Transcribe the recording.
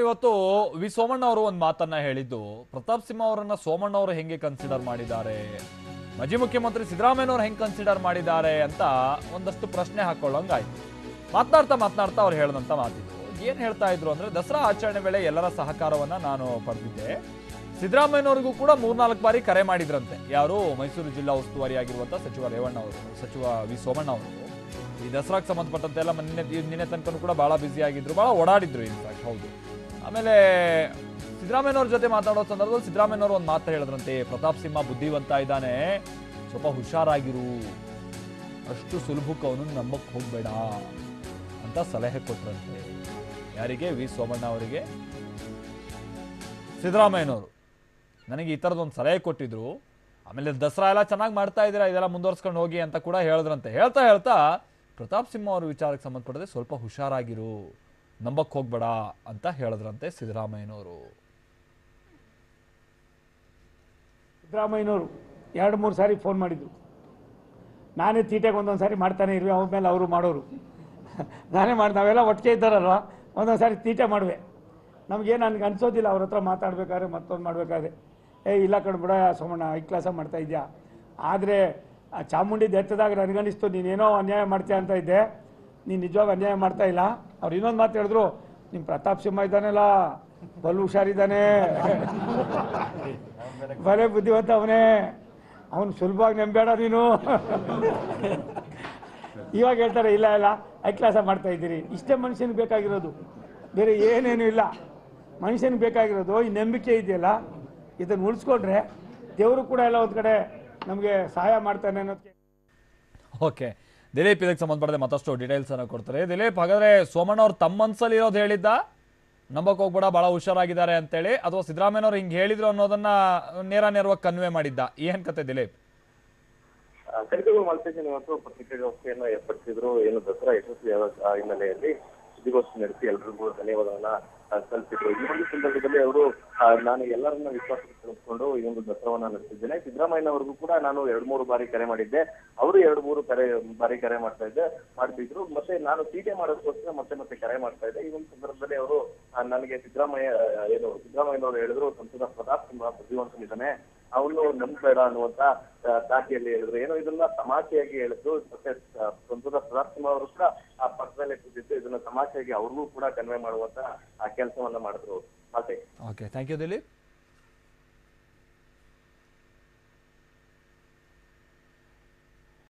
ಇವತ್ತು ವಿ ಸೋಮಣ್ಣ ಅವರು ಒಂದು ಮಾತನ್ನ ಹೇಳಿದ್ದು ಪ್ರತಾಪ್ ಸಿಂಹ ಅವರನ್ನ ಸೋಮಣ್ಣ ಅವರು ಹೆಂಗೆ ಕನ್ಸಿಡರ್ ಮಾಡಿದ್ದಾರೆ ಮಾಜಿ ಮುಖ್ಯಮಂತ್ರಿ ಸಿದ್ದರಾಮಯ್ಯನವ್ರು ಹೆಂಗೆ ಕನ್ಸಿಡರ್ ಮಾಡಿದ್ದಾರೆ ಅಂತ ಒಂದಷ್ಟು ಪ್ರಶ್ನೆ ಹಾಕೊಳ್ಳಂಗಾಯ್ತು ಮಾತನಾಡ್ತಾ ಮಾತನಾಡ್ತಾ ಅವ್ರು ಹೇಳಿದಂತ ಮಾತಿದ್ದು ಏನ್ ಹೇಳ್ತಾ ಇದ್ರು ಅಂದ್ರೆ ದಸರಾ ಆಚರಣೆ ವೇಳೆ ಎಲ್ಲರ ಸಹಕಾರವನ್ನ ನಾನು ಪಡೆದಿದ್ದೆ ಸಿದ್ದರಾಮಯ್ಯನವರಿಗೂ ಕೂಡ ಮೂರ್ನಾಲ್ಕು ಬಾರಿ ಕರೆ ಮಾಡಿದ್ರಂತೆ ಯಾರು ಮೈಸೂರು ಜಿಲ್ಲಾ ಉಸ್ತುವಾರಿ ಆಗಿರುವಂತ ಸಚಿವ ರೇವಣ್ಣ ಅವರು ಸಚಿವ ವಿ ಸೋಮಣ್ಣ ಅವರು ಈ ದಸರಾಕ್ಕೆ ಸಂಬಂಧಪಟ್ಟಂತೆ ಎಲ್ಲ ನಿನ್ನೆ ನಿನ್ನೆ ತನಕ ಕೂಡ ಬಹಳ ಬ್ಯುಸಿ ಆಗಿದ್ರು ಬಹಳ ಓಡಾಡಿದ್ರು ಇನ್ಫ್ಯಾಕ್ಟ್ ಹೌದು ಆಮೇಲೆ ಸಿದ್ದರಾಮಯ್ಯನವ್ರ ಜೊತೆ ಮಾತಾಡೋ ಸಂದರ್ಭದಲ್ಲಿ ಸಿದ್ದರಾಮಯ್ಯನವರು ಒಂದು ಮಾತು ಹೇಳಿದ್ರಂತೆ ಪ್ರತಾಪ್ ಸಿಂಹ ಬುದ್ಧಿವಂತ ಇದ್ದಾನೆ ಸ್ವಲ್ಪ ಹುಷಾರಾಗಿರು ಅಷ್ಟು ಸುಲಭಕ್ಕೆ ಅವನನ್ನು ನಂಬಕ್ಕೆ ಹೋಗಬೇಡ ಅಂತ ಸಲಹೆ ಕೊಟ್ರಂತೆ ಯಾರಿಗೆ ವಿ ಸೋಮಣ್ಣ ಅವರಿಗೆ ಸಿದ್ದರಾಮಯ್ಯನವರು ನನಗೆ ಈ ಥರದೊಂದು ಸಲಹೆ ಕೊಟ್ಟಿದ್ರು ಆಮೇಲೆ ದಸರಾ ಎಲ್ಲ ಚೆನ್ನಾಗಿ ಮಾಡ್ತಾ ಇದ್ದೀರಾ ಇದೆಲ್ಲ ಮುಂದುವರ್ಸ್ಕೊಂಡು ಹೋಗಿ ಅಂತ ಕೂಡ ಹೇಳಿದ್ರಂತೆ ಹೇಳ್ತಾ ಹೇಳ್ತಾ ಪ್ರತಾಪ್ ಸಿಂಹ ಅವ್ರ ವಿಚಾರಕ್ಕೆ ಸಂಬಂಧಪಟ್ಟದೆ ಸ್ವಲ್ಪ ಹುಷಾರಾಗಿರು ನಂಬಕ್ಕೆ ಹೋಗ್ಬೇಡ ಅಂತ ಹೇಳಿದ್ರಂತೆ ಸಿದ್ದರಾಮಯ್ಯನವರು ಸಿದ್ದರಾಮಯ್ಯನವರು ಎರಡು ಮೂರು ಸಾರಿ ಫೋನ್ ಮಾಡಿದ್ರು ನಾನೇ ತೀಟೆಗೆ ಒಂದೊಂದು ಸಾರಿ ಮಾಡ್ತಾನೆ ಇರುವೆ ಅವ್ರ ಮೇಲೆ ಅವರು ಮಾಡೋರು ನಾನೇ ಮಾಡಿ ನಾವೆಲ್ಲ ಒಟ್ಟಿಗೆ ಇದ್ದಾರಲ್ವ ಒಂದೊಂದು ಸಾರಿ ತೀಟೆ ಮಾಡುವೆ ನಮಗೇನು ನನಗೆ ಅನ್ಸೋದಿಲ್ಲ ಅವ್ರ ಹತ್ರ ಮಾತಾಡ್ಬೇಕಾದ್ರೆ ಮತ್ತೊಂದು ಮಾಡಬೇಕಾದ್ರೆ ಏ ಇಲ್ಲ ಕಣ್ಬಿಡ ಸೋಮಣ್ಣ ಐ ಕ್ಲಾಸ ಮಾಡ್ತಾ ಇದೆಯಾ ಆದರೆ ಆ ಚಾಮುಂಡಿ ಎತ್ತದಾಗ ನನಗನ್ನಿಸ್ತು ನೀನೇನೋ ಅನ್ಯಾಯ ಮಾಡ್ತೀಯ ಅಂತ ಇದ್ದೆ ನೀನು ನಿಜವಾಗ ಅನ್ಯಾಯ ಮಾಡ್ತಾ ಇಲ್ಲ ಅವ್ರು ಇನ್ನೊಂದು ಮಾತು ಹೇಳಿದ್ರು ನಿಮ್ಮ ಪ್ರತಾಪ್ ಸಿಂಹ ಇದ್ದಾನಲ್ಲ ಬಲು ಹುಷಾರಿದ್ದಾನೆ ಬಲೆ ಬುದ್ಧಿವಂತ ಅವನೇ ಅವನು ಸುಲಭವಾಗಿ ನಂಬೇಡ ನೀನು ಇವಾಗ ಹೇಳ್ತಾರೆ ಇಲ್ಲ ಇಲ್ಲ ಐ ಕ್ಲಾಸ ಮಾಡ್ತಾ ಇದ್ದೀರಿ ಇಷ್ಟೇ ಮನುಷ್ಯನಿಗೆ ಬೇಕಾಗಿರೋದು ಬೇರೆ ಏನೇನು ಇಲ್ಲ ಮನುಷ್ಯನಿಗೆ ಬೇಕಾಗಿರೋದು ಈ ನಂಬಿಕೆ ಇದೆಯಲ್ಲ ಇದನ್ನು ಉಳಿಸ್ಕೊಂಡ್ರೆ ದೇವರು ಕೂಡ ಎಲ್ಲ ಒಂದು ಕಡೆ ನಮಗೆ ಸಹಾಯ ಮಾಡ್ತಾನೆ ಅನ್ನೋದಕ್ಕೆ ಓಕೆ ದಿಲೀಪ್ ಇದಕ್ಕೆ ಸಂಬಂಧಪಟ್ಟದೆ ಮತ್ತಷ್ಟು ಡೀಟೇಲ್ಸ್ ಅನ್ನ ಕೊಡ್ತಾರೆ ದಿಲೀಪ್ ಹಾಗಾದ್ರೆ ಸೋಮಣ್ಣ ಅವ್ರು ತಮ್ಮ ಮನ್ಸಲ್ಲಿ ಇರೋದು ಹೇಳಿದ್ದ ನಂಬಕ್ ಹೋಗ್ಬೇಡ ಬಹಳ ಹುಷಾರಾಗಿದ್ದಾರೆ ಅಂತೇಳಿ ಅಥವಾ ಸಿದ್ದರಾಮಯ್ಯನವ್ರು ಹಿಂಗೆ ಹೇಳಿದ್ರು ಅನ್ನೋದನ್ನ ನೇರ ನೇರವಾಗಿ ಕನ್ವೆ ಮಾಡಿದ್ದ ಏನ್ ಕತೆ ದಿಲೀಪ್ ಕರಿಬೇವು ಮಲ್ಪೇಶನ್ ಇವತ್ತು ಪತ್ರಿಕಾಗೋಷ್ಠಿಯನ್ನು ಏರ್ಪಡಿಸಿದ್ರು ಏನು ದಸರಾ ಯಶಸ್ವಿ ಆದ ಆ ಹಿನ್ನೆಲೆಯಲ್ಲಿ ಸುದ್ದಿಗೋಷ್ಠಿ ನಡೆಸಿ ಎಲ್ರಿಗೂ ಧನ್ಯವಾದವನ್ನ ಆ, ಸಲ್ಲಿಸಿದ್ರು ಈ ಒಂದು ಸಂದರ್ಭದಲ್ಲಿ ಅವರು ಆ, ನಾನು ಎಲ್ಲರನ್ನ ವಿಶ್ವಾಸಕ್ಕೆ ತೆಗೆದುಕೊಂಡು ಈ ಒಂದು ದಸರಾವನ್ನ ನಡೆಸಿದ್ದೇನೆ ಸಿದ್ದರಾಮಯ್ಯನವರಿಗೂ ಕೂಡ ನಾನು ಎರಡು ಮೂರು ಬಾರಿ ಕರೆ ಮಾಡಿದ್ದೆ ಅವರು ಎರಡು ಮೂರು ಕರೆ ಬಾರಿ ಕರೆ ಮಾಡ್ತಾ ಇದ್ದೆ ಮಾಡ್ತಿದ್ರು ಮತ್ತೆ ನಾನು ಟೀಕೆ ಮಾಡೋದಕ್ಕೋಸ್ಕರ ಮತ್ತೆ ಮತ್ತೆ ಕರೆ ಮಾಡ್ತಾ ಇದ್ದೆ ಈ ಒಂದು ಸಂದರ್ಭದಲ್ಲಿ ಅವರು ಆ, ನನಗೆ ಸಿದ್ದರಾಮಯ್ಯ ಆ, ಏನು ಸಿದ್ದರಾಮಯ್ಯನವರು ಹೇಳಿದ್ರು ಸಂಸದ ಪ್ರತಾಪ್ ಸಿಂಹ ಬುದ್ಧಿವಂತನಿದ್ದಾನೆ ಅವನು ನಂಬಬೇಡ ಅನ್ನುವಂತ ಆ, ದಾಟಿಯಲ್ಲಿ ಹೇಳಿದ್ರು ಏನೋ ಇದನ್ನ ತಮಾಷೆಯಾಗಿ ಹೇಳಿದ್ರು ಮತ್ತೆ ಆ, ಸಂಸದ ಪ್ರತಾಪ್ ಸಿಂಹ ಅವರು ಕೂಡ ಆ ಪಕ್ಕದಲ್ಲೇ ಕೂತಿದ್ದು ಇದನ್ನ ತಮಾಷೆಯಾಗಿ ಅವ್ರಿಗೂ ಕೂಡ ಕನ್ವೆ ಮಾಡುವಂತ ಆ ಕೆಲಸವನ್ನ ಮಾಡಿದ್ರು ಮತ್ತೆ ಓಕೆ ಥ್ಯಾಂಕ್ ಯು ದಿಲೀಪ್